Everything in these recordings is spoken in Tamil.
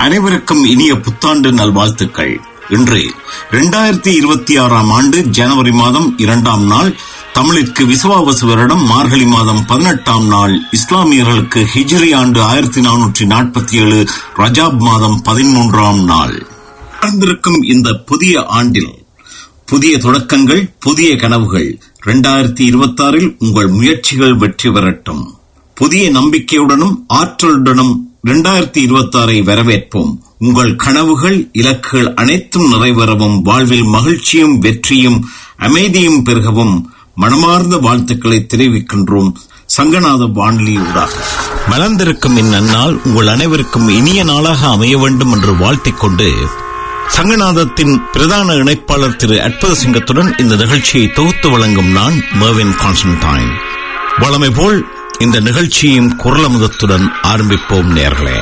அனைவருக்கும் இனிய புத்தாண்டு நல்வாழ்த்துக்கள் இன்று இரண்டாயிரத்தி இருபத்தி ஆறாம் ஆண்டு ஜனவரி மாதம் இரண்டாம் நாள் தமிழிற்கு விசுவாவசு வருடம் மார்கழி மாதம் பதினெட்டாம் நாள் இஸ்லாமியர்களுக்கு ஹிஜ்ரி ஆண்டு ஆயிரத்தி நானூற்றி நாற்பத்தி ஏழு ரஜாப் மாதம் பதிமூன்றாம் நாள் நடந்திருக்கும் இந்த புதிய ஆண்டில் புதிய தொடக்கங்கள் புதிய கனவுகள் இரண்டாயிரத்தி இருபத்தி ஆறில் உங்கள் முயற்சிகள் வெற்றி பெறட்டும் புதிய நம்பிக்கையுடனும் ஆற்றலுடனும் இரண்டாயிரத்தி இருபத்தி ஆறை வரவேற்போம் உங்கள் கனவுகள் இலக்குகள் அனைத்தும் நிறைவேறவும் வாழ்வில் மகிழ்ச்சியும் வெற்றியும் அமைதியும் பெருகவும் மனமார்ந்த வாழ்த்துக்களை தெரிவிக்கின்றோம் சங்கநாத வானொலியூடாக மலர்ந்திருக்கும் இந்நன்னாள் உங்கள் அனைவருக்கும் இனிய நாளாக அமைய வேண்டும் என்று வாழ்த்திக் கொண்டு சங்கநாதத்தின் பிரதான இணைப்பாளர் திரு அற்புத சிங்கத்துடன் இந்த நிகழ்ச்சியை தொகுத்து வழங்கும் நான் மேவின் கான்ஸ்டன்டைன் வளமை போல் இந்த நிகழ்ச்சியும் குரலமுதத்துடன் ஆரம்பிப்போம் நேர்களே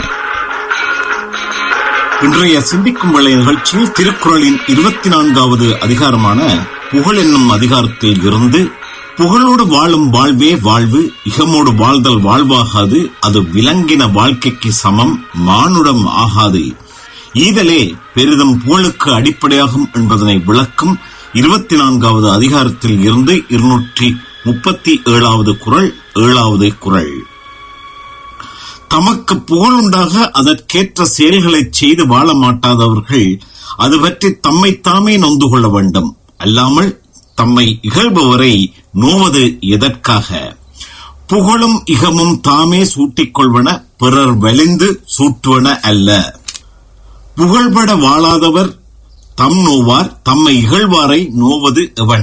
இன்றைய சிந்திக்கும் வேலை நிகழ்ச்சியில் திருக்குறளின் இருபத்தி நான்காவது அதிகாரமான புகழ் என்னும் அதிகாரத்தில் இருந்து புகழோடு வாழும் வாழ்வே வாழ்வு இகமோடு வாழ்தல் வாழ்வாகாது அது விலங்கின வாழ்க்கைக்கு சமம் மானுடம் ஆகாது ஈதலே பெரிதும் புகழுக்கு அடிப்படையாகும் என்பதனை விளக்கும் இருபத்தி நான்காவது அதிகாரத்தில் இருந்து இருநூற்றி முப்பத்தி ஏழாவது குரல் ஏழாவது குரல் தமக்கு புகழுண்டாக அதற்கேற்ற செயல்களை செய்து வாழ மாட்டாதவர்கள் அது பற்றி தம்மை தாமே நொந்து கொள்ள வேண்டும் அல்லாமல் தம்மை இகழ்பவரை நோவது எதற்காக புகழும் இகமும் தாமே சூட்டிக் கொள்வன பிறர் வலிந்து சூட்டுவன அல்ல புகழ்பட வாழாதவர் தம் நோவார் தம்மை இகழ்வாரை நோவது எவன்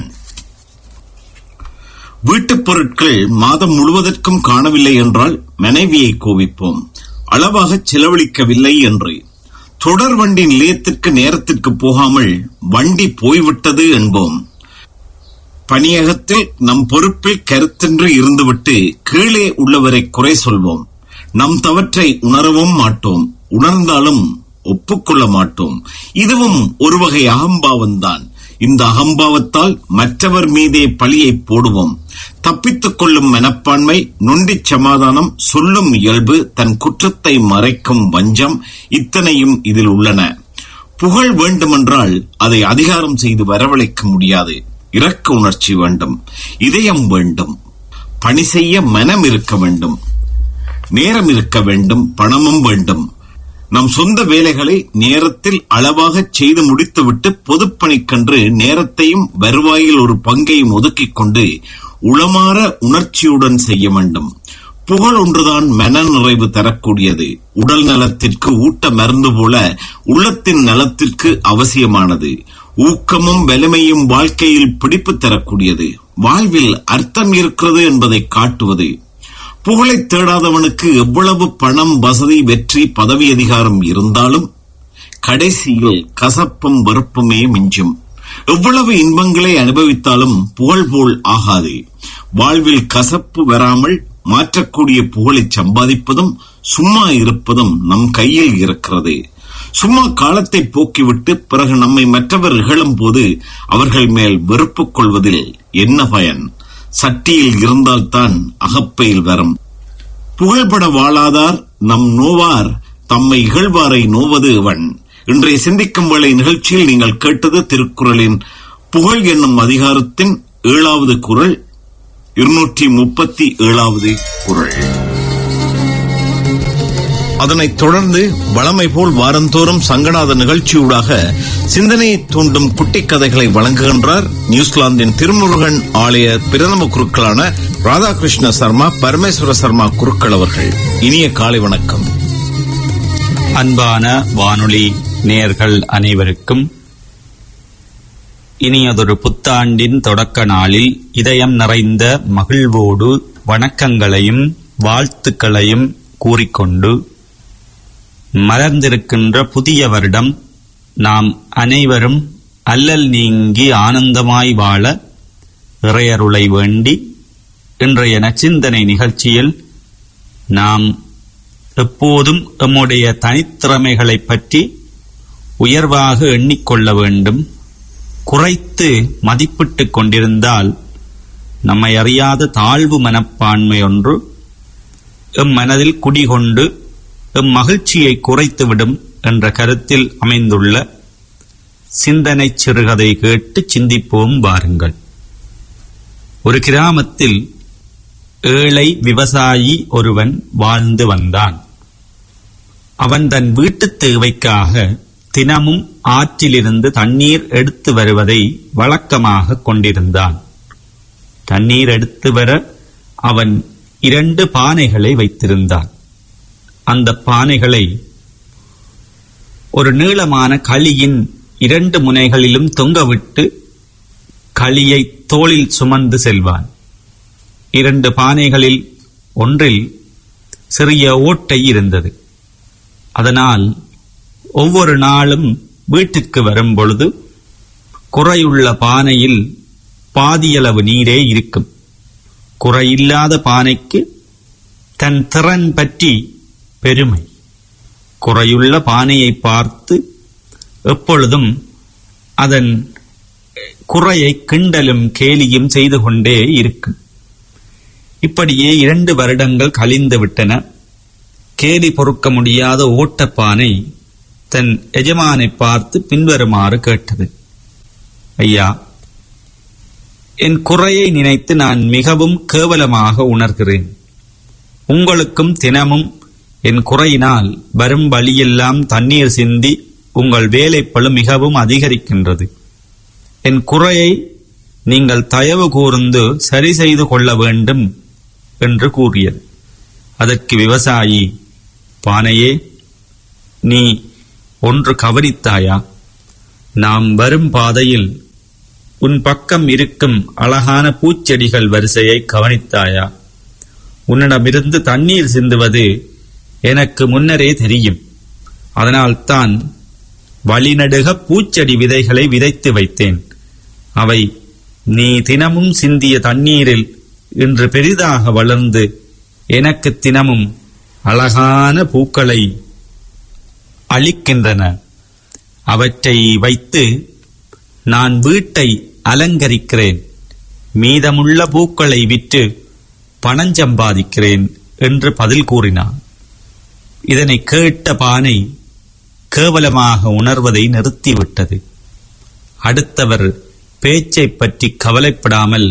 வீட்டுப் பொருட்கள் மாதம் முழுவதற்கும் காணவில்லை என்றால் மனைவியை கோவிப்போம் அளவாக செலவழிக்கவில்லை என்று தொடர் வண்டி நிலையத்திற்கு நேரத்திற்கு போகாமல் வண்டி போய்விட்டது என்போம் பணியகத்தில் நம் பொறுப்பில் கருத்தின்றி இருந்துவிட்டு கீழே உள்ளவரை குறை சொல்வோம் நம் தவற்றை உணரவும் மாட்டோம் உணர்ந்தாலும் ஒப்புக்கொள்ள மாட்டோம் இதுவும் ஒரு வகை அகம்பாவம்தான் இந்த அகம்பாவத்தால் மற்றவர் மீதே பழியை போடுவோம் தப்பித்துக் கொள்ளும் மனப்பான்மை நொண்டிச் சமாதானம் சொல்லும் இயல்பு தன் குற்றத்தை மறைக்கும் வஞ்சம் இத்தனையும் இதில் உள்ளன புகழ் வேண்டுமென்றால் அதை அதிகாரம் செய்து வரவழைக்க முடியாது இரக்க உணர்ச்சி வேண்டும் இதயம் வேண்டும் பணி செய்ய மனம் இருக்க வேண்டும் நேரம் இருக்க வேண்டும் பணமும் வேண்டும் நம் சொந்த வேலைகளை நேரத்தில் அளவாக செய்து முடித்துவிட்டு பொதுப்பணிக்கென்று நேரத்தையும் வருவாயில் ஒரு பங்கையும் ஒதுக்கிக் கொண்டு உளமாற உணர்ச்சியுடன் செய்ய வேண்டும் புகழ் ஒன்றுதான் மன நிறைவு தரக்கூடியது உடல் நலத்திற்கு ஊட்ட மருந்து போல உள்ளத்தின் நலத்திற்கு அவசியமானது ஊக்கமும் வலிமையும் வாழ்க்கையில் பிடிப்பு தரக்கூடியது வாழ்வில் அர்த்தம் இருக்கிறது என்பதை காட்டுவது புகழை தேடாதவனுக்கு எவ்வளவு பணம் வசதி வெற்றி பதவி அதிகாரம் இருந்தாலும் கடைசியில் கசப்பும் வெறுப்புமே மிஞ்சும் எவ்வளவு இன்பங்களை அனுபவித்தாலும் புகழ் போல் ஆகாது வாழ்வில் கசப்பு வராமல் மாற்றக்கூடிய புகழை சம்பாதிப்பதும் சும்மா இருப்பதும் நம் கையில் இருக்கிறது சும்மா காலத்தை போக்கிவிட்டு பிறகு நம்மை மற்றவர் இகழும் போது அவர்கள் மேல் வெறுப்பு கொள்வதில் என்ன பயன் சட்டியில் இருந்தால்தான் அகப்பையில் வரும் புகழ்பட வாழாதார் நம் நோவார் தம்மை இகழ்வாரை நோவது அவன் இன்றைய சிந்திக்கும் வேளை நிகழ்ச்சியில் நீங்கள் கேட்டது திருக்குறளின் புகழ் என்னும் அதிகாரத்தின் ஏழாவது குரல் இருநூற்றி முப்பத்தி ஏழாவது குரல் அதனைத் தொடர்ந்து வளமை போல் வாரந்தோறும் சங்கநாத நிகழ்ச்சியூடாக சிந்தனையை தூண்டும் குட்டி கதைகளை வழங்குகின்றார் நியூசிலாந்தின் திருமுருகன் ஆலய பிரதம குருக்களான ராதாகிருஷ்ண சர்மா பரமேஸ்வர சர்மா குருக்கள் அவர்கள் இனிய காலை வணக்கம் அன்பான வானொலி நேயர்கள் அனைவருக்கும் இனியதொரு புத்தாண்டின் தொடக்க நாளில் இதயம் நிறைந்த மகிழ்வோடு வணக்கங்களையும் வாழ்த்துக்களையும் கூறிக்கொண்டு மலர்ந்திருக்கின்ற புதிய வருடம் நாம் அனைவரும் அல்லல் நீங்கி ஆனந்தமாய் வாழ இறையருளை வேண்டி இன்றைய நச்சிந்தனை நிகழ்ச்சியில் நாம் எப்போதும் எம்முடைய தனித்திறமைகளைப் பற்றி உயர்வாக எண்ணிக்கொள்ள வேண்டும் குறைத்து மதிப்பிட்டுக் கொண்டிருந்தால் நம்மை அறியாத தாழ்வு மனப்பான்மை ஒன்று எம் மனதில் குடிகொண்டு எம் மகிழ்ச்சியை குறைத்துவிடும் என்ற கருத்தில் அமைந்துள்ள சிந்தனை சிறுகதை கேட்டு சிந்திப்போம் வாருங்கள் ஒரு கிராமத்தில் ஏழை விவசாயி ஒருவன் வாழ்ந்து வந்தான் அவன் தன் வீட்டுத் தேவைக்காக தினமும் ஆற்றிலிருந்து தண்ணீர் எடுத்து வருவதை வழக்கமாக கொண்டிருந்தான் தண்ணீர் எடுத்து வர அவன் இரண்டு பானைகளை வைத்திருந்தான் அந்த பானைகளை ஒரு நீளமான களியின் இரண்டு முனைகளிலும் தொங்கவிட்டு களியை தோளில் சுமந்து செல்வான் இரண்டு பானைகளில் ஒன்றில் சிறிய ஓட்டை இருந்தது அதனால் ஒவ்வொரு நாளும் வீட்டிற்கு வரும் பொழுது குறையுள்ள பானையில் பாதியளவு நீரே இருக்கும் குறையில்லாத பானைக்கு தன் திறன் பற்றி பெருமை குறையுள்ள பானையை பார்த்து எப்பொழுதும் அதன் குறையை கிண்டலும் கேலியும் செய்து கொண்டே இருக்கும் இப்படியே இரண்டு வருடங்கள் கழிந்து விட்டன கேலி பொறுக்க முடியாத ஓட்டப்பானை தன் எஜமானை பார்த்து பின்வருமாறு கேட்டது ஐயா என் குறையை நினைத்து நான் மிகவும் கேவலமாக உணர்கிறேன் உங்களுக்கும் தினமும் என் குறையினால் வரும் வழியெல்லாம் தண்ணீர் சிந்தி உங்கள் வேலைப்பளு மிகவும் அதிகரிக்கின்றது என் குறையை நீங்கள் தயவு கூர்ந்து சரி செய்து கொள்ள வேண்டும் என்று கூறியது அதற்கு விவசாயி பானையே நீ ஒன்று கவனித்தாயா நாம் வரும் பாதையில் உன் பக்கம் இருக்கும் அழகான பூச்செடிகள் வரிசையை கவனித்தாயா உன்னிடமிருந்து தண்ணீர் சிந்துவது எனக்கு முன்னரே தெரியும் அதனால்தான் வழிநடுக பூச்செடி விதைகளை விதைத்து வைத்தேன் அவை நீ தினமும் சிந்திய தண்ணீரில் இன்று பெரிதாக வளர்ந்து எனக்கு தினமும் அழகான பூக்களை அளிக்கின்றன அவற்றை வைத்து நான் வீட்டை அலங்கரிக்கிறேன் மீதமுள்ள பூக்களை விற்று பணம் சம்பாதிக்கிறேன் என்று பதில் கூறினான் இதனை கேட்ட பானை கேவலமாக உணர்வதை நிறுத்திவிட்டது அடுத்தவர் பேச்சைப் பற்றி கவலைப்படாமல்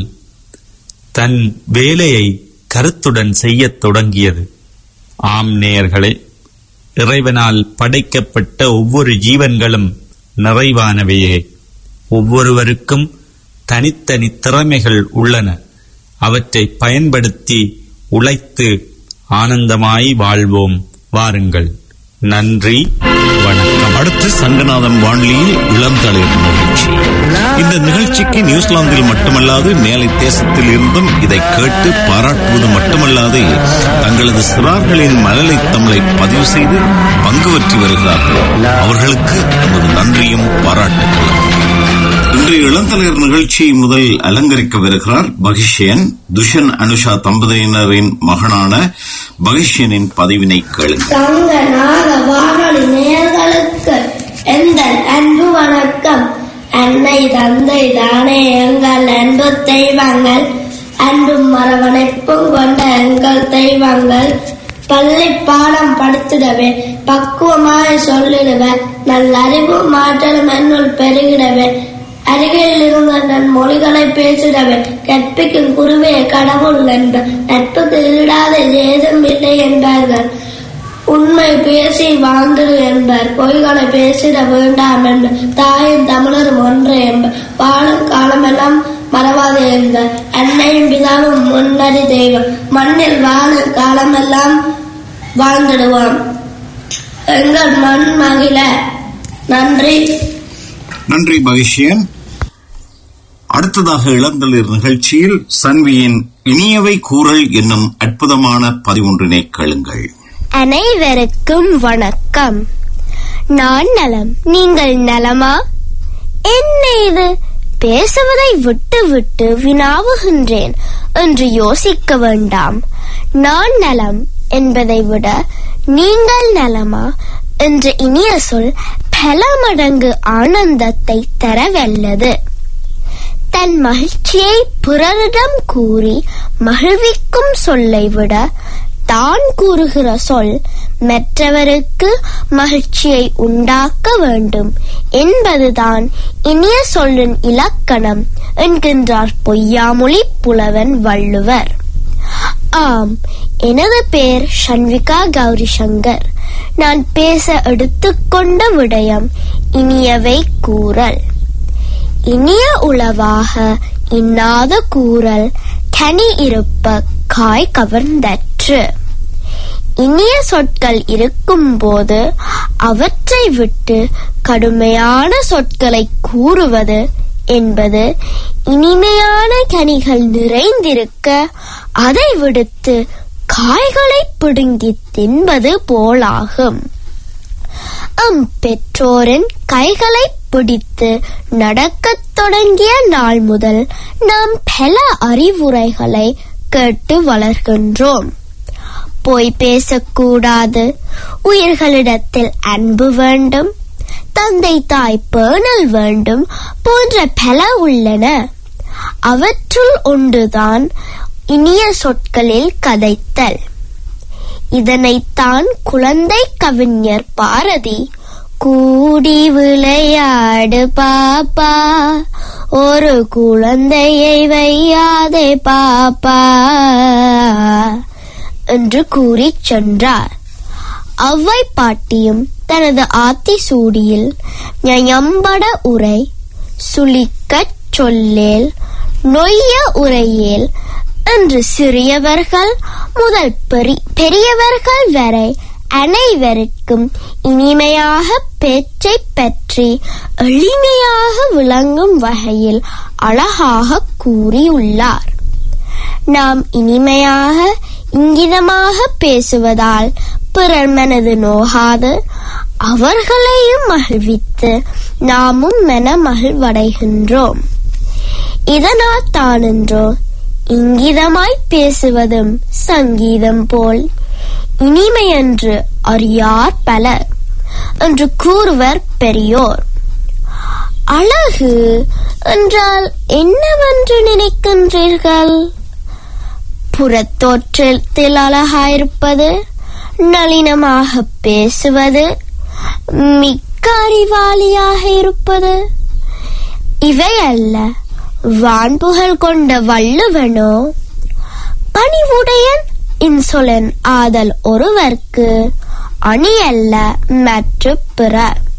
தன் வேலையை கருத்துடன் செய்யத் தொடங்கியது ஆம் நேயர்களே இறைவனால் படைக்கப்பட்ட ஒவ்வொரு ஜீவன்களும் நிறைவானவையே ஒவ்வொருவருக்கும் தனித்தனி திறமைகள் உள்ளன அவற்றை பயன்படுத்தி உழைத்து ஆனந்தமாய் வாழ்வோம் வாருங்கள் நன்றி வணக்கம் அடுத்து சங்கநாதம் வானொலியில் இளந்தளிர் நிகழ்ச்சி இந்த நிகழ்ச்சிக்கு நியூசிலாந்தில் மட்டுமல்லாது மேலை தேசத்தில் இருந்தும் இதை கேட்டு பாராட்டுவது மட்டுமல்லாது தங்களது சிறார்களின் மழலை தமிழை பதிவு செய்து பங்கு பற்றி வருகிறார்கள் அவர்களுக்கு நமது நன்றியும் பாராட்டுகளும் இன்று இளந்தலைவர் நிகழ்ச்சி முதல் அலங்கரிக்க வருகிறார் பகிஷ்யன் துஷன் அனுஷா தம்பதியினரின் மகனான பகிஷ்யனின் பதிவினை கேளுங்கள் சங்க நாக வானொலி நேயர்களுக்கு எந்த அன்பு வணக்கம் அன்னை தந்தை தானே எங்கள் அன்பு தெய்வங்கள் அன்பும் மரவணைப்பும் கொண்ட எங்கள் தெய்வங்கள் பள்ளி பாடம் படித்திடவே பக்குவமாய் சொல்லிடவே நல்ல அறிவும் மாற்றலும் என்னுள் பெருகிடவே அருகில் இருந்த நன் மொழிகளை பேசிடவே கற்பிக்கும் குருவே கடவுள் என்பர் நட்புக்கு ஈடாத ஏதும் இல்லை என்பார்கள் உண்மை பேசி வாழ்ந்திடு என்பர் பொய்களை பேசிட வேண்டாம் என்பர் தாயும் தமிழரும் ஒன்று என்பர் வாழும் காலமெல்லாம் மறவாது என்பர் அன்னையும் பிதாவும் முன்னறி தெய்வம் மண்ணில் வாழும் காலமெல்லாம் வாழ்ந்திடுவோம் எங்கள் மண் மகிழ நன்றி நன்றி பகிஷ்யன் அடுத்ததாக இளந்தளிர் நிகழ்ச்சியில் சன்வியின் இனியவை கூறல் என்னும் அற்புதமான பதிவொன்றினை கேளுங்கள் அனைவருக்கும் வணக்கம் நான் நலம் நீங்கள் நலமா என்ன இது பேசுவதை விட்டு விட்டு வினாவுகின்றேன் என்று யோசிக்க வேண்டாம் நான் நலம் என்பதை விட நீங்கள் நலமா என்ற இனிய சொல் பல மடங்கு ஆனந்தத்தை தர வல்லது தன் மகிழ்ச்சியை பிறரிடம் கூறி மகிழ்விக்கும் சொல்லை விட தான் கூறுகிற சொல் மற்றவருக்கு மகிழ்ச்சியை உண்டாக்க வேண்டும் என்பதுதான் இனிய சொல்லின் இலக்கணம் என்கின்றார் பொய்யாமொழி புலவன் வள்ளுவர் ஆம் எனது பெயர் ஷண்விகா கௌரி சங்கர் நான் பேச எடுத்துக்கொண்ட விடயம் இனியவை கூறல் இனிய உளவாக இன்னாத கூறல் கனி இருப்ப காய் கவர்ந்தற்று இனிய சொற்கள் இருக்கும்போது அவற்றை விட்டு கடுமையான சொற்களை கூறுவது என்பது இனிமையான கனிகள் நிறைந்திருக்க அதை விடுத்து காய்களை பிடுங்கி தின்பது போலாகும் அம் பெற்றோரின் கைகளை பிடித்து நடக்கத் தொடங்கிய நாள் முதல் நாம் பல அறிவுரைகளை கேட்டு வளர்கின்றோம் பொய் பேசக்கூடாது உயிர்களிடத்தில் அன்பு வேண்டும் தந்தை தாய் பேணல் வேண்டும் போன்ற பல உள்ளன அவற்றுள் ஒன்றுதான் இனிய சொற்களில் கதைத்தல் இதனைத்தான் குழந்தை கவிஞர் பாரதி கூடி விளையாடு பாப்பா ஒரு குழந்தையை வையாதே பாப்பா என்று கூறிச் சென்றார் அவ்வை பாட்டியும் தனது ஆத்தி சூடியில் ஞயம்பட உரை சுளிக்கச் சொல்லேல் நொய்ய உரையேல் என்று சிறியவர்கள் முதல் பெரி- பெரியவர்கள் வரை அனைவருக்கும் இனிமையாக பேச்சை பற்றி எளிமையாக விளங்கும் வகையில் அழகாக கூறியுள்ளார் நாம் இனிமையாக இங்கிதமாக பேசுவதால் பிறர் மனது நோகாது அவர்களையும் மகிழ்வித்து நாமும் மன மகிழ்வடைகின்றோம் இதனால் தானென்றோ இங்கிதமாய் பேசுவதும் சங்கீதம் போல் இனிமையென்று அறியார் பலர் என்று கூறுவர் பெரியோர் அழகு என்றால் என்னவென்று நினைக்கின்றீர்கள் புறத்தோற்றத்தில் அழகாயிருப்பது நளினமாக பேசுவது மிக்க அறிவாளியாக இருப்பது இவை அல்ல வான்புகழ் கொண்ட வள்ளுவனோ பணிவுடையன் இன்சொலன் ஆதல் ஒருவர்க்கு அணி அல்ல மற்ற பிற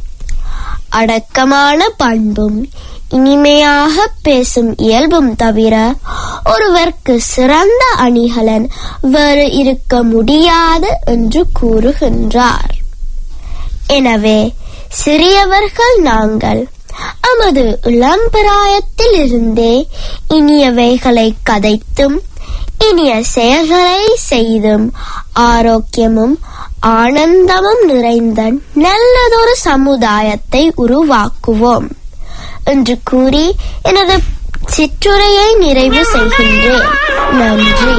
அடக்கமான பண்பும் இனிமையாக பேசும் இயல்பும் தவிர ஒருவர்க்கு சிறந்த அணிகலன் வேறு இருக்க முடியாது என்று கூறுகின்றார் எனவே சிறியவர்கள் நாங்கள் நமது இளம்பிராயத்தில் இருந்தே இனியவைகளை கதைத்தும் இனிய செயல்களை செய்தும் ஆரோக்கியமும் ஆனந்தமும் நிறைந்த நல்லதொரு சமுதாயத்தை உருவாக்குவோம் என்று கூறி எனது சிற்றுரையை நிறைவு செய்கின்றேன் நன்றி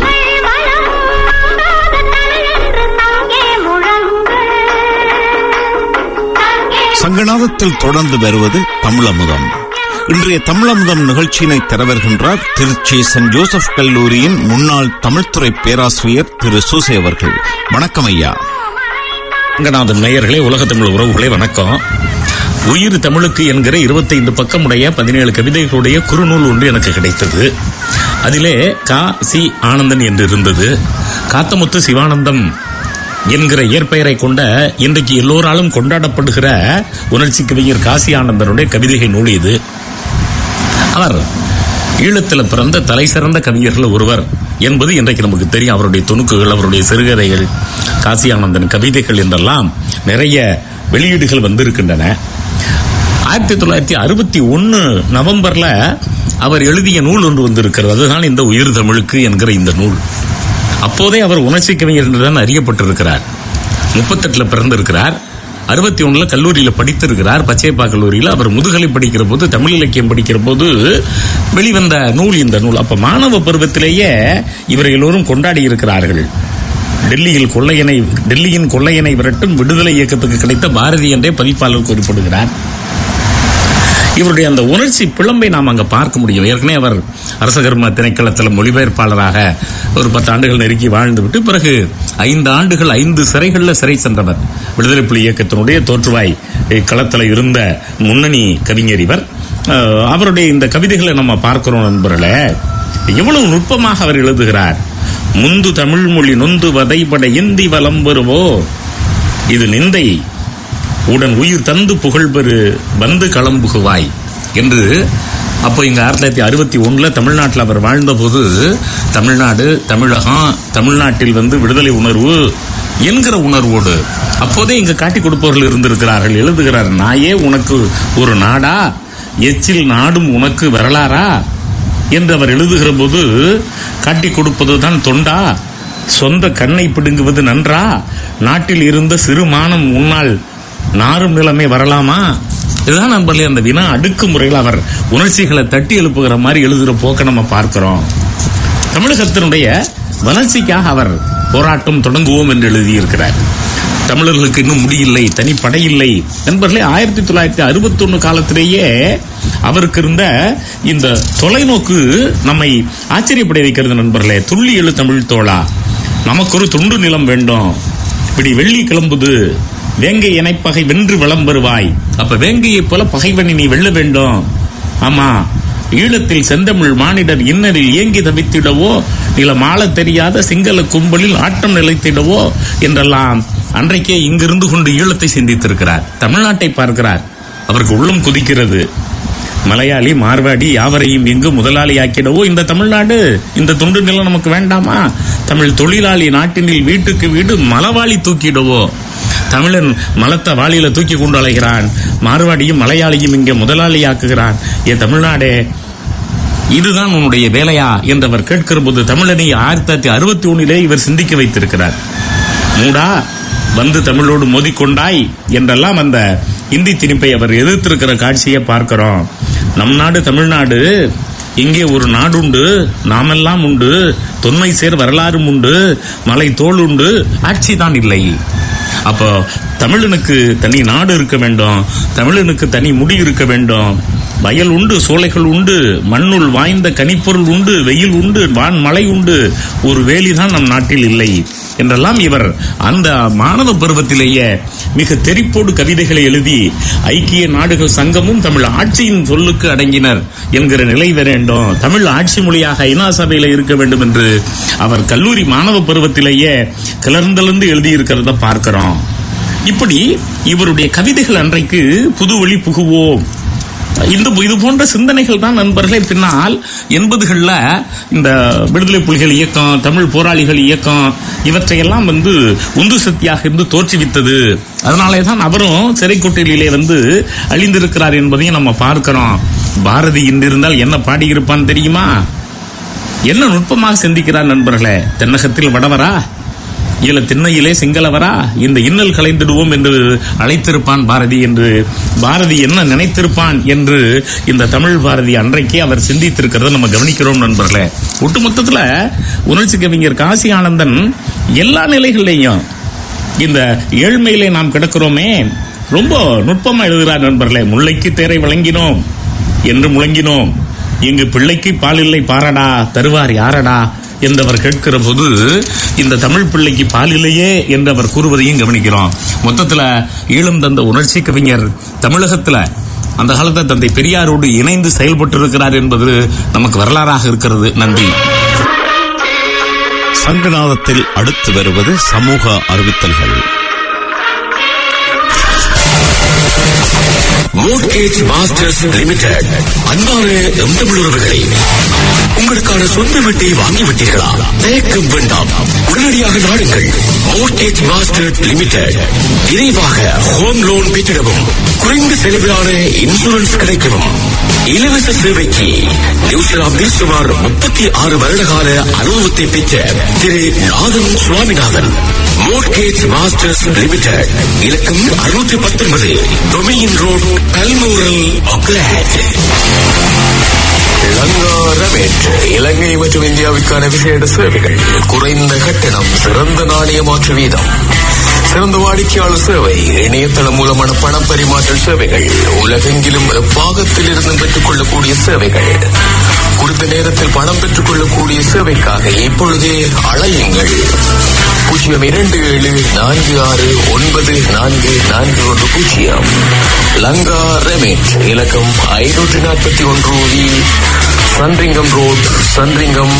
சங்கநாதத்தில் தொடர்ந்து வருவது தமிழமுதம் இன்றைய தமிழமுதம் நிகழ்ச்சியினை தரவருகின்றார் திருச்சி சென்ட் ஜோசப் கல்லூரியின் முன்னாள் தமிழ்துறை பேராசிரியர் திரு சூசை அவர்கள் வணக்கம் ஐயா ரங்கநாதன் நேயர்களே உலக தமிழ் உறவுகளே வணக்கம் உயிர் தமிழுக்கு என்கிற 25 பக்கமுடைய பதினேழு கவிதைகளுடைய குறுநூல் ஒன்று எனக்கு கிடைத்தது அதிலே கா சி ஆனந்தன் என்று இருந்தது காத்தமுத்து சிவானந்தம் என்கிற இயற்பெயரை கொண்ட இன்றைக்கு எல்லோராலும் கொண்டாடப்படுகிற உணர்ச்சி கவிஞர் காசி ஆனந்தனுடைய கவிதைகள் நூல் இது அவர் ஈழத்தில் பிறந்த தலை சிறந்த கவிஞர்கள் ஒருவர் என்பது இன்றைக்கு நமக்கு தெரியும் அவருடைய துணுக்குகள் அவருடைய சிறுகதைகள் காசி ஆனந்தன் கவிதைகள் என்றெல்லாம் நிறைய வெளியீடுகள் வந்திருக்கின்றன ஆயிரத்தி தொள்ளாயிரத்தி அறுபத்தி ஒன்னு நவம்பர்ல அவர் எழுதிய நூல் ஒன்று வந்திருக்கிறது அதுதான் இந்த உயிர் தமிழுக்கு என்கிற இந்த நூல் அப்போதே அவர் உணர்ச்சி கவிஞர் என்றுதான் அறியப்பட்டிருக்கிறார் முப்பத்தெட்டுல பிறந்திருக்கிறார் அறுபத்தி ஒண்ணுல கல்லூரியில படித்திருக்கிறார் பச்சையப்பா கல்லூரியில அவர் முதுகலை படிக்கிற போது தமிழ் இலக்கியம் படிக்கிற போது வெளிவந்த நூல் இந்த நூல் அப்ப மாணவ பருவத்திலேயே இவர் எல்லோரும் கொண்டாடி இருக்கிறார்கள் டெல்லியில் கொள்ளையனை டெல்லியின் கொள்ளையனை விரட்டும் விடுதலை இயக்கத்துக்கு கிடைத்த பாரதி என்றே பதிப்பாளர் குறிப்பிடுகிறார் இவருடைய அந்த உணர்ச்சி பிளம்பை நாம் அங்க பார்க்க முடியும் ஏற்கனவே அவர் அரசகர்ம திணைக்களத்தில் மொழிபெயர்ப்பாளராக ஒரு பத்து ஆண்டுகள் நெருக்கி வாழ்ந்து விட்டு பிறகு ஐந்து ஆண்டுகள் ஐந்து சிறைகள்ல சிறை சென்றவர் விடுதலை புலி இயக்கத்தினுடைய தோற்றுவாய் களத்தில் இருந்த முன்னணி கவிஞர் இவர் அஹ், அவருடைய இந்த கவிதைகளை நம்ம பார்க்கிறோம் நண்பர்களே எவ்வளவு நுட்பமாக அவர் எழுதுகிறார் முந்து தமிழ் மொழி நொந்து வதைபட இந்தி வலம் வருவோ இது நிந்தை உடன் உயிர் தந்து புகழ்பெறு வந்து களம்புகுவாய் என்று அப்போ இங்க ஆயிரத்தி தொள்ளாயிரத்தி அறுபத்தி ஒண்ணுல தமிழ்நாட்டில் அவர் வாழ்ந்தபோது தமிழ்நாடு தமிழகம் தமிழ்நாட்டில் வந்து விடுதலை உணர்வு என்கிற உணர்வோடு அப்போதே இங்க காட்டி கொடுப்பவர்கள் இருந்திருக்கிறார்கள் எழுதுகிறார் நாயே உனக்கு ஒரு நாடா எச்சில் நாடும் உனக்கு வரலாறா என்று அவர் எழுதுகிற போது காட்டி கொடுப்பதுதான் தொண்டா சொந்த கண்ணை பிடுங்குவது நன்றா நாட்டில் இருந்த சிறு மானம் முன்னால் நாரும் நிலைமை வரலாமா இதுதான் நண்பர்களே அந்த வினா அடுக்கு முறையில் அவர் உணர்ச்சிகளை தட்டி எழுப்புகிற மாதிரி எழுதுகிற போக்க நம்ம பார்க்கிறோம் தமிழகத்தினுடைய வளர்ச்சிக்காக அவர் போராட்டம் தொடங்குவோம் என்று எழுதியிருக்கிறார் தமிழர்களுக்கு இன்னும் முடியில்லை தனி படையில்லை நண்பர்களே ஆயிரத்தி தொள்ளாயிரத்தி அறுபத்தி ஒன்னு காலத்திலேயே அவருக்கு இருந்த இந்த தொலைநோக்கு நம்மை ஆச்சரியப்பட வைக்கிறது நண்பர்களே துள்ளி எழு தமிழ் தோழா நமக்கு ஒரு துண்டு நிலம் வேண்டும் இப்படி வெள்ளி கிளம்புது வேங்கை இணைப்பகை வென்று வளம் வருவாய் அப்ப வேங்கையைப் போல பகைவனை நீ வெல்ல வேண்டும் ஆமா ஈழத்தில் செந்தமிழ் மானிடர் இன்னரில் ஏங்கி தவித்திடவோ நிலம் ஆளத் தெரியாத சிங்கள கும்பலில் ஆட்டம் நிலைத்திடவோ என்றெல்லாம் அன்றைக்கே இங்கிருந்து கொண்டு ஈழத்தை சிந்தித்திருக்கிறார் தமிழ்நாட்டை பார்க்கிறார் அவருக்கு உள்ளம் குதிக்கிறது மலையாளி மார்வாடி யாவரையும் எங்கு முதலாளியாக்கிடவோ இந்த தமிழ்நாடு இந்த துண்டு நிலம் நமக்கு வேண்டாமா தமிழ் தொழிலாளி நாட்டினில் வீட்டுக்கு வீடு மலவாளி தூக்கிடவோ தமிழன் மலத்த வாளியில தூக்கி கொண்டு அலைகிறான் மார்வாடியும் மலையாளியும் இங்கே முதலாளியாக்குகிறான் ஏ தமிழ்நாடே இதுதான் உன்னுடைய வேலையா என்று அவர் கேட்கிற போது தமிழனை ஆயிரத்தி தொள்ளாயிரத்தி அறுபத்தி ஒன்னிலே இவர் சிந்திக்க வைத்திருக்கிறார் மூடா வந்து தமிழோடு மோதிக்கொண்டாய் என்றெல்லாம் அந்த இந்தி திணிப்பை அவர் எதிர்த்திருக்கிற காட்சியை பார்க்கிறோம் நம் நாடு தமிழ்நாடு இங்கே ஒரு நாடுண்டு நாமெல்லாம் உண்டு தொன்மை சேர் வரலாறும் உண்டு மலை தோல் உண்டு ஆட்சி தான் இல்லை அப்போ தமிழனுக்கு தனி நாடு இருக்க வேண்டும் தமிழனுக்கு தனி முடி இருக்க வேண்டும் வயல் உண்டு சோலைகள் உண்டு மண்ணுள் வாய்ந்த கனிப்பொருள் உண்டு வெயில் உண்டு வான் மழை உண்டு ஒரு வேலிதான் நம் நாட்டில் இல்லை என்றெல்லாம் இவர் அந்த மாணவ பருவத்திலேயே மிக தெரிப்போடு கவிதைகளை எழுதி ஐக்கிய நாடுகள் சங்கமும் தமிழ் ஆட்சியின் சொல்லுக்கு அடங்கினர் என்கிற நிலை வேண்டும் தமிழ் ஆட்சி மொழியாக ஐநா சபையில இருக்க வேண்டும் என்று அவர் கல்லூரி மாணவ பருவத்திலேயே கிளர்ந்தெழுந்து எழுதியிருக்கிறத பார்க்கிறோம் இப்படி இவருடைய கவிதைகள் அன்றைக்கு புது வழி புகுவோம் இந்த இது போன்ற சிந்தனைகள் தான் நண்பர்களே பின்னால் எண்பதுகள்ல இந்த விடுதலை புலிகள் இயக்கம் தமிழ் போராளிகள் இயக்கம் இவற்றையெல்லாம் வந்து உந்து சக்தியாக இருந்து தோற்றுவித்தது அதனாலே தான் அவரும் சிறைக்குட்டிலே வந்து அழிந்திருக்கிறார் என்பதையும் நம்ம பார்க்கிறோம் பாரதி இன்றிருந்தால் என்ன பாடியிருப்பான் தெரியுமா என்ன நுட்பமாக சிந்திக்கிறார் நண்பர்களே தென்னகத்தில் வடவரா இல்ல திண்ணையிலே சிங்களவரா இந்த இன்னல் கலைந்திடுவோம் என்று அழைத்திருப்பான் பாரதி என்று பாரதி என்ன நினைத்திருப்பான் என்று இந்த தமிழ் பாரதி அன்றைக்கே அவர் சிந்தித்திருக்கிறத நம்ம கவனிக்கிறோம் நண்பர்களே ஒட்டுமொத்தத்துல உணர்ச்சி கவிஞர் காசி ஆனந்தன் எல்லா நிலைகள்லையும் இந்த ஏழ்மையிலே நாம் கிடக்கிறோமே ரொம்ப நுட்பமா எழுதுகிறார் நண்பர்களே முல்லைக்கு தேரை வழங்கினோம் என்று முழங்கினோம் இங்கு பிள்ளைக்கு பால் இல்லை பாரடா தருவார் யாரடா என்றவர் கேட்கிற போது இந்த தமிழ் பிள்ளைக்கு பால் இல்லையே என்று அவர் கூறுவதையும் கவனிக்கிறோம் மொத்தத்துல ஈழம் தந்த உணர்ச்சி கவிஞர் தமிழகத்துல அந்த காலத்தில் தந்தை பெரியாரோடு இணைந்து செயல்பட்டு இருக்கிறார் என்பது நமக்கு வரலாறாக இருக்கிறது நன்றி சங்கநாதத்தில் அடுத்து வருவது சமூக அறிவித்தல்கள் மோட்கேஜ் மாஸ்டர்ஸ் லிமிடெட் அன்பான எம் தமிழுறவுகளே உங்களுக்கான சொந்த வீட்டை வாங்கிவிட்டீர்களா தயக்கம் வேண்டாம் உடனடியாக நாடுங்கள் மோட்கேஜ் மாஸ்டர் லிமிடெட் விரைவாக ஹோம் லோன் பெற்றிடவும் குறைந்த செலவிலான இன்சூரன்ஸ் கிடைக்கவும் இலவச சேவைக்கு நியூசிலாந்தில் சுமார் முப்பத்தி ஆறு வருட கால அனுபவத்தை பெற்ற Thiru Nathan Swaminathan mortgage masters limited இலக்கம் அறுநூற்றி பத்தொன்பது டொமியின் ரோட் கல்மூரல் ஒக்லாண்ட் இளங்காரமேற்று இலங்கை மற்றும் இந்தியாவுக்கான விசேட சேவைகள் குறைந்த கட்டணம் சிறந்த நாணய மாற்று வீதம் சிறந்த வாடிக்கையாளர் சேவை இணையதளம் மூலமான பண பரிமாற்ற சேவைகள் உலகெங்கிலும் எப்பாகத்தில் இருந்து பெற்றுக் கொள்ளக்கூடிய சேவைகள் குறித்த நேரத்தில் பணம் பெற்றுக் கொள்ளக்கூடிய சேவைக்காக இப்பொழுதே அழையுங்கள் பூஜ்ஜியம் இரண்டு ஏழு நான்கு ஆறு ஒன்பது நான்கு நான்கு ஒன்று பூஜ்ஜியம் லங்கா ரெமிட் இலக்கம் ஐநூற்றி நாற்பத்தி ஒன்று V Sandringham road Sandringham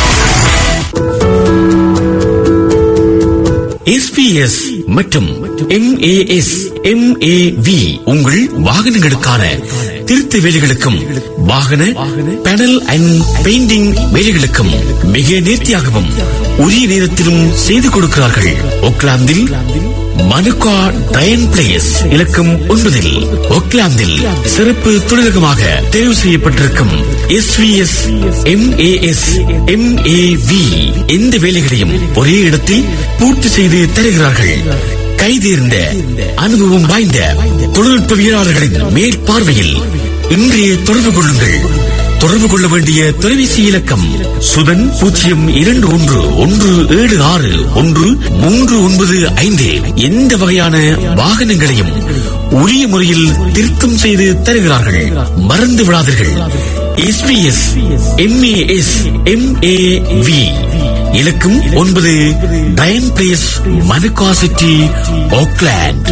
SPS மற்றும் எம்ஏஎஸ் எம்ஏவி உங்கள் வாகனங்களுக்கான திருத்த வேலைகளுக்கும் வாகன பேனல் அண்ட் பெயிண்டிங் வேலைகளுக்கும் மிக நேர்த்தியாகவும் உரிய நேரத்திலும் செய்து கொடுக்கிறார்கள் ஒக்லாந்தில் மனுகா டயன் பிளேஸ் இலக்கம் ஒன்பதில் ஒக்லாந்தில் சிறப்பு தொழிலகமாக தேர்வு செய்யப்பட்டிருக்கும் எஸ்விஎஸ் எம்ஏஎஸ் எம்ஏவி எந்த வேலைகளையும் ஒரே இடத்தில் பூர்த்தி செய்து தருகிறார்கள் கைதேர்ந்த அனுபவம் வாய்ந்த தொழில்நுட்பவியலாளர்களின் மேற்பார்வையில் இன்றைய தொடர்பு கொள்ளுங்கள் தொடர்பு கொள்ள வேண்டிய தொலைபேசி இலக்கம் சுதன் பூஜ்ஜியம் இரண்டு ஒன்று ஒன்று ஏழு ஆறு ஒன்று மூன்று ஒன்பது ஐந்து எந்த வகையான வாகனங்களையும் உரிய முறையில் திருத்தம் செய்து தருகிறார்கள் மறந்து விடாதீர்கள் எஸ்பிஎஸ் எம்ஏஎஸ் எம்ஏவி இலக்கம் ஒன்பது Diane place Manukau city Auckland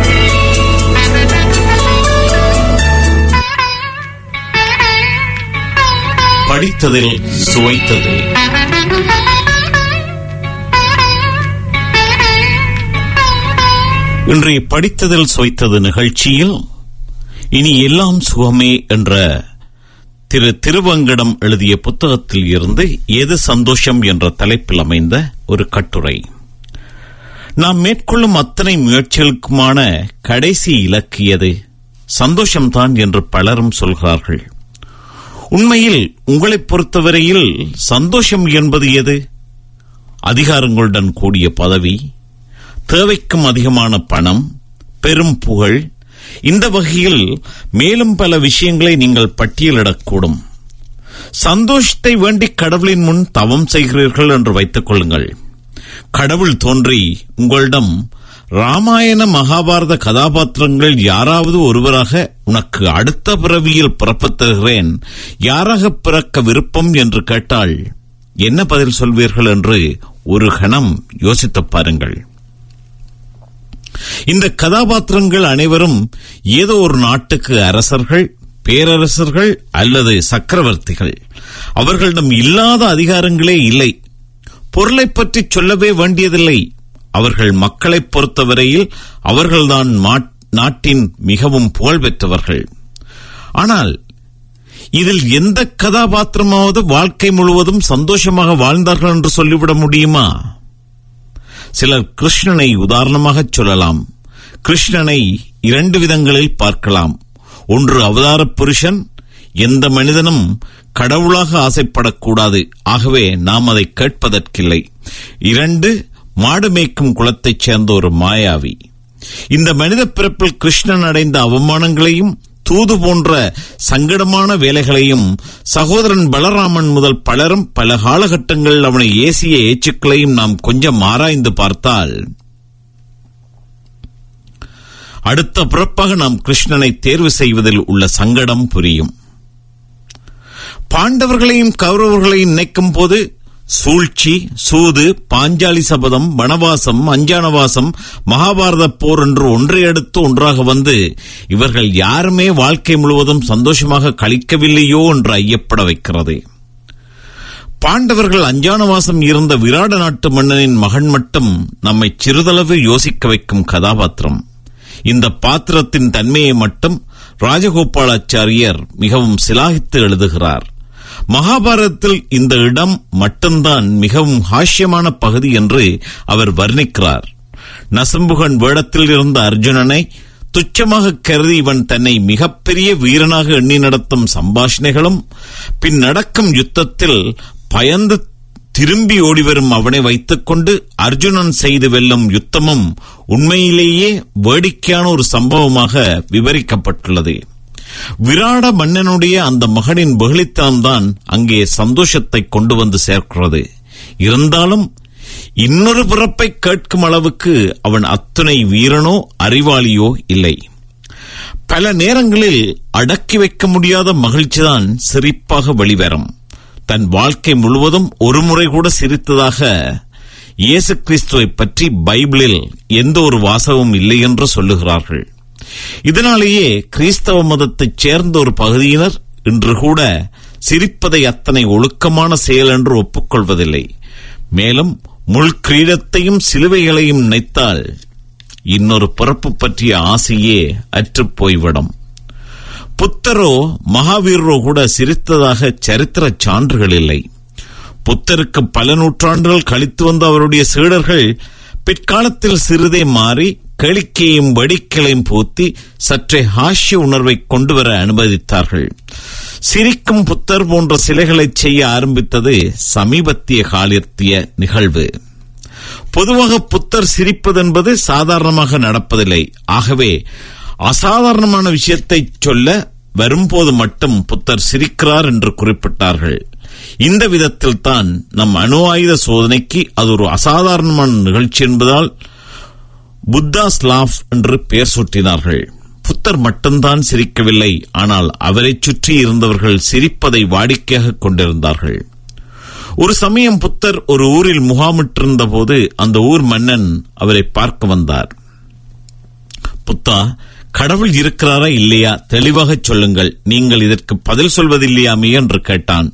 படித்ததில் சுவைத்தது இன்றைய படித்ததில் சுவைத்தது நிகழ்ச்சியில் இனி எல்லாம் சுகமே என்ற திரு திருவங்கடம் எழுதிய புத்தகத்தில் இருந்து எது சந்தோஷம் என்ற தலைப்பில் அமைந்த ஒரு கட்டுரை நாம் மேற்கொள்ளும் அத்தனை முயற்சிகளுக்குமான கடைசி இலக்கு எது சந்தோஷம்தான் என்று பலரும் சொல்கிறார்கள் உண்மையில் உங்களைப் பொறுத்தவரையில் சந்தோஷம் என்பது எது அதிகாரங்களுடன் கூடிய பதவி தேவைக்கும் அதிகமான பணம் பெரும் புகழ் இந்த வகையில் மேலும் பல விஷயங்களை நீங்கள் பட்டியலிடக்கூடும் சந்தோஷத்தை வேண்டி கடவுளின் முன் தவம் செய்கிறீர்கள் என்று வைத்துக் கொள்ளுங்கள் கடவுள் தோன்றி உங்களிடம் ராமாயண மகாபாரத கதாபாத்திரங்கள் யாராவது ஒருவராக உனக்கு அடுத்த பிறவியில் பிறப்பத் தருகிறேன் யாராக பிறக்க விருப்பம் என்று கேட்டால் என்ன பதில் சொல்வீர்கள் என்று ஒரு கணம் யோசித்துப் பாருங்கள் இந்த கதாபாத்திரங்கள் அனைவரும் ஏதோ ஒரு நாட்டுக்கு அரசர்கள் பேரரசர்கள் அல்லது சக்கரவர்த்திகள் அவர்களிடம் இல்லாத அதிகாரங்களே இல்லை பொருளைப் பற்றி சொல்லவே வேண்டியதில்லை அவர்கள் மக்களைப் பொறுத்தவரையில் அவர்கள்தான் மாட்- நாட்டின் மிகவும் புகழ் பெற்றவர்கள் ஆனால் இதில் எந்த கதாபாத்திரமாவது வாழ்க்கை முழுவதும் சந்தோஷமாக வாழ்ந்தார்கள் என்று சொல்லிவிட முடியுமா சிலர் கிருஷ்ணனை உதாரணமாகச் சொல்லலாம் கிருஷ்ணனை இரண்டு விதங்களில் பார்க்கலாம் ஒன்று அவதார புருஷன் எந்த மனிதனும் கடவுளாக ஆசைப்படக்கூடாது ஆகவே நாம் அதை கேட்பதற்கில்லை இரண்டு மாடு மேய்க்கும் குலத்தைச் சேர்ந்த ஒரு மாயாவி இந்த மனித பிறப்பில் கிருஷ்ணன் அடைந்த அவமானங்களையும் தூது போன்ற சங்கடமான வேலைகளையும் சகோதரன் பலராமன் முதல் பலரும் பல காலகட்டங்களில் அவனை ஏசிய ஏச்சுக்களையும் நாம் கொஞ்சம் ஆராய்ந்து பார்த்தால் அடுத்த பிறப்பாக நாம் கிருஷ்ணனை தேர்வு செய்வதில் உள்ள சங்கடம் புரியும் பாண்டவர்களையும் கௌரவர்களையும் நினைக்கும் போது சூழ்ச்சி சூது பாஞ்சாலி சபதம் வனவாசம் அஞ்சானவாசம் மகாபாரத போர் என்று ஒன்றையடுத்து ஒன்றாக வந்து இவர்கள் யாருமே வாழ்க்கை முழுவதும் சந்தோஷமாக கழிக்கவில்லையோ என்று ஐயப்பட வைக்கிறது பாண்டவர்கள் அஞ்சானவாசம் இருந்த விராட நாட்டு மன்னனின் மகன் மட்டும் நம்மை சிறிதளவு யோசிக்க வைக்கும் கதாபாத்திரம் இந்த பாத்திரத்தின் தன்மையை மட்டும் ராஜகோபாலாச்சாரியர் மிகவும் சிலாகித்து எழுதுகிறார் மகாபாரதத்தில் இந்த இடம் மட்டும்தான் மிகவும் ஹாஸ்யமான பகுதி என்று அவர் வர்ணிக்கிறார் நசம்புகன் வேடத்தில் இருந்த அர்ஜுனனை துச்சமாக கருதி இவன் தன்னை மிகப்பெரிய வீரனாக எண்ணி நடத்தும் சம்பாஷணைகளும் பின் நடக்கும் யுத்தத்தில் பயந்து திரும்பி ஓடிவரும் அவனை வைத்துக்கொண்டு அர்ஜுனன் செய்து வெல்லும் யுத்தமும் உண்மையிலேயே வேடிக்கையான ஒரு சம்பவமாக விவரிக்கப்பட்டுள்ளது விராட மன்னனுடைய அந்த மகனின் வெகுளித்தனம்தான் அங்கே சந்தோஷத்தை கொண்டு வந்து சேர்க்கிறது இருந்தாலும் இன்னொரு பிறப்பை கேட்கும் அளவுக்கு அவன் அத்துணை வீரனோ அறிவாளியோ இல்லை பல நேரங்களில் அடக்கி வைக்க முடியாத மகிழ்ச்சிதான் சிரிப்பாக வெளிவரும் தன் வாழ்க்கை முழுவதும் ஒரு முறை கூட சிரித்ததாக இயேசு கிறிஸ்துவை பற்றி பைபிளில் எந்த ஒரு வாசகமும் இல்லை என்று சொல்லுகிறார்கள் இதனாலேயே கிறிஸ்தவ மதத்தைச் சேர்ந்த ஒரு பகுதியினர் இன்று கூட சிரிப்பதை அத்தனை ஒழுக்கமான செயல் என்று ஒப்புக்கொள்வதில்லை மேலும் முள் கிரீடத்தையும் சிலுவைகளையும் நினைத்தால் இன்னொரு பிறப்பு பற்றிய ஆசையே அற்றுப் போய்விடும் புத்தரோ மகாவீரரோ கூட சிரித்ததாக சரித்திர சான்றுகள் இல்லை புத்தருக்கு பல நூற்றாண்டுகள் கழித்து வந்த அவருடைய சீடர்கள் பிற்காலத்தில் சிறிதே மாறி கேளிக்கையும் வடிக்கலையும் பூத்தி சற்றே ஹாஸ்ய உணர்வை கொண்டுவர அனுமதித்தார்கள் சிரிக்கும் புத்தர் போன்ற சிலைகளை செய்ய ஆரம்பித்தது சமீபத்திய காலத்திய நிகழ்வு பொதுவாக புத்தர் சிரிப்பது என்பது சாதாரணமாக நடப்பதில்லை ஆகவே அசாதாரணமான விஷயத்தை சொல்ல வரும்போது மட்டும் புத்தர் சிரிக்கிறார் என்று குறிப்பிட்டார்கள் இந்த விதத்தில் தான் நம் அணு ஆயுத சோதனைக்கு அது ஒரு அசாதாரணமான நிகழ்ச்சி என்பதால் புத்தாஸ் லாஃப் என்று பெயர் சூட்டினார்கள் புத்தர் மட்டும்தான் சிரிக்கவில்லை ஆனால் அவரைச் சுற்றி இருந்தவர்கள் சிரிப்பதை வாடிக்கையாக கொண்டிருந்தார்கள் ஒரு சமயம் புத்தர் ஒரு ஊரில் முகாமிட்டிருந்த போது அந்த ஊர் மன்னன் அவரை பார்க்க வந்தார் புத்தா கடவுள் இருக்கிறாரா இல்லையா தெளிவாகச் சொல்லுங்கள் நீங்கள் இதற்கு பதில் சொல்வதில்லையாமே என்று கேட்டான்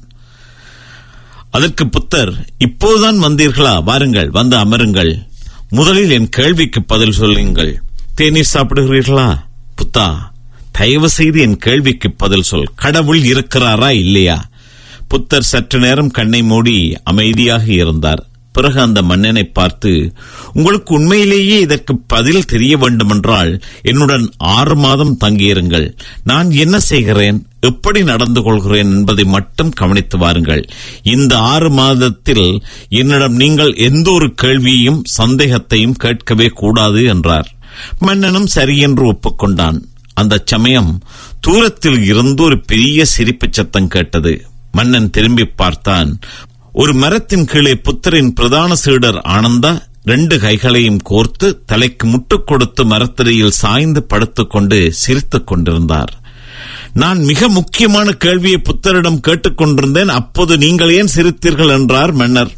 அதற்கு புத்தர் இப்போதுதான் வந்தீர்களா வாருங்கள் வந்து அமருங்கள் முதலில் என் கேள்விக்கு பதில் சொல்லுங்கள் தேநீர் சாப்பிடுகிறீர்களா புத்தா தயவு செய்து என் கேள்விக்கு பதில் சொல் கடவுள் இருக்கிறாரா இல்லையா புத்தர் சற்று நேரம் கண்ணை மூடி அமைதியாக இருந்தார் பிறகு அந்த மன்னனை பார்த்து உங்களுக்கு உண்மையிலேயே இதற்கு பதில் தெரிய வேண்டுமென்றால் என்னுடன் ஆறு மாதம் தங்கியிருங்கள் நான் என்ன செய்கிறேன் எப்படி நடந்து கொள்கிறேன் என்பதை மட்டும் கவனித்து வாருங்கள் இந்த ஆறு மாதத்தில் என்னிடம் நீங்கள் எந்த ஒரு கேள்வியையும் சந்தேகத்தையும் கேட்கவே கூடாது என்றார் மன்னனும் சரியென்று ஒப்புக்கொண்டான் அந்த சமயம் தூரத்தில் இருந்து ஒரு பெரிய சிரிப்பு சத்தம் கேட்டது மன்னன் திரும்பி பார்த்தான் ஒரு மரத்தின் கீழே புத்தரின் பிரதான சீடர் ஆனந்தா ரெண்டு கைகளையும் கோர்த்து தலைக்கு முட்டுக் கொடுத்து மரத்தடியில் சாய்ந்து படுத்துக்கொண்டு சிரித்துக் கொண்டிருந்தார் நான் மிக முக்கியமான கேள்வியை புத்தரிடம் கேட்டுக்கொண்டிருந்தேன் அப்போது நீங்கள் ஏன் சிரித்தீர்கள் என்றார் மன்னர்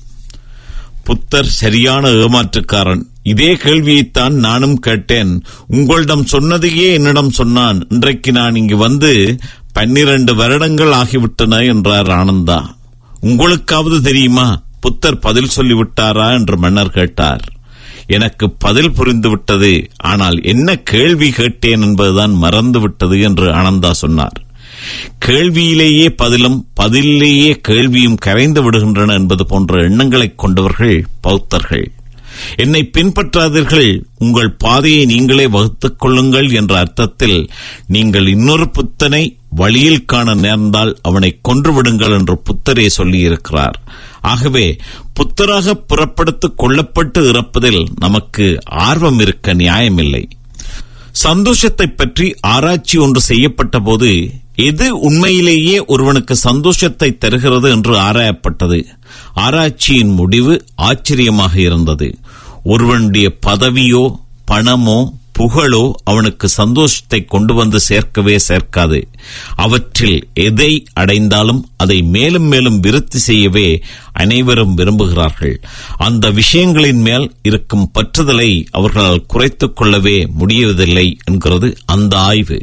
புத்தர் சரியான ஏமாற்றுக்காரன் இதே கேள்வியைத்தான் நானும் கேட்டேன் உங்களிடம் சொன்னதையே என்னிடம் சொன்னான் இன்றைக்கு நான் இங்கு வந்து பன்னிரண்டு வருடங்கள் ஆகிவிட்டன என்றார் ஆனந்தா உங்களுக்காவது தெரியுமா புத்தர் பதில் சொல்லிவிட்டாரா என்று மன்னர் கேட்டார் எனக்கு பதில் புரிந்துவிட்டது ஆனால் என்ன கேள்வி கேட்டேன் என்பதுதான் மறந்துவிட்டது என்று ஆனந்தா சொன்னார் கேள்வியிலேயே பதிலும் பதிலேயே கேள்வியும் கரைந்து விடுகின்றன என்பது போன்ற எண்ணங்களைக் கொண்டவர்கள் பௌத்தர்கள் என்னை பின்பற்றாதீர்கள் உங்கள் பாதையை நீங்களே வகுத்துக் கொள்ளுங்கள் என்ற அர்த்தத்தில் நீங்கள் இன்னொரு புத்தனை வழியில் காண நேர்ந்தால் அவனை கொன்றுவிடுங்கள் என்று புத்தரே சொல்லியிருக்கிறார் ஆகவே புத்தராக புறப்படுத்திக் கொள்ளப்பட்டு இறப்பதில் நமக்கு ஆர்வம் இருக்க நியாயமில்லை சந்தோஷத்தை பற்றி ஆராய்ச்சி ஒன்று செய்யப்பட்ட போது எது உண்மையிலேயே ஒருவனுக்கு சந்தோஷத்தை தருகிறது என்று ஆராயப்பட்டது ஆராய்ச்சியின் முடிவு ஆச்சரியமாக இருந்தது ஒருவனுடைய பதவியோ பணமோ புகழோ அவனுக்கு சந்தோஷத்தை கொண்டு வந்து சேர்க்கவே சேர்க்காது அவற்றில் எதை அடைந்தாலும் அதை மேலும் மேலும் விருத்தி செய்யவே அனைவரும் விரும்புகிறார்கள் அந்த விஷயங்களின் மேல் இருக்கும் பற்றுதலை அவர்களால் குறைத்துக் கொள்ளவே முடியவதில்லை என்கிறது அந்த ஆய்வு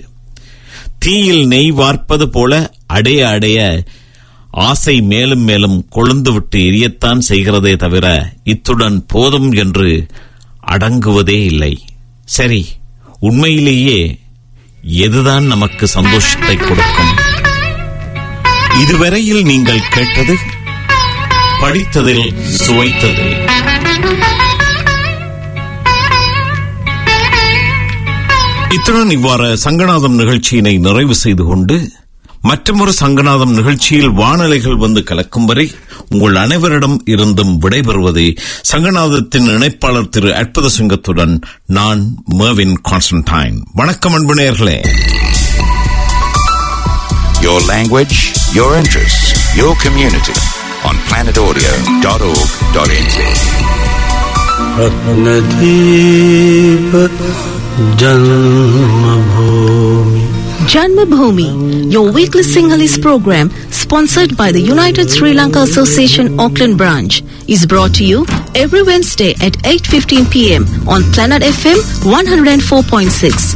தீயில் நெய் வார்ப்பது போல அடைய அடைய ஆசை மேலும் மேலும் கொழுந்துவிட்டு எரியத்தான் செய்கிறதே தவிர இத்துடன் போதும் என்று அடங்குவதே இல்லை சரி உண்மையிலேயே எதுதான் நமக்கு சந்தோஷத்தை கொடுக்கும் இதுவரையில் நீங்கள் கேட்டது படித்ததில் சுவைத்தது இத்துடன் இவ்வாறு சங்கநாதம் நிகழ்ச்சியினை நிறைவு செய்து கொண்டு மற்றொரு சங்கநாதம் நிகழ்ச்சியில் வானலைகள் வந்து கலக்கும் வரை உங்கள் அனைவரிடம் இருந்தும் விடைபெறுவது சங்கநாதத்தின் இணைப்பாளர் திரு அற்புத சிங்கத்துடன் நான் மேவின் கான்ஸ்டன்டைன் வணக்கம் அன்பு நேயர்களே Your language, your interests, your community on planetaudio.org.nz. Ratnadeep जन्मभूमि Janmabhoomi, your weekly Sinhalese program, sponsored by the United Sri Lanka Association Auckland branch, is brought to you every Wednesday at 8:15 p.m. on Planet FM 104.6.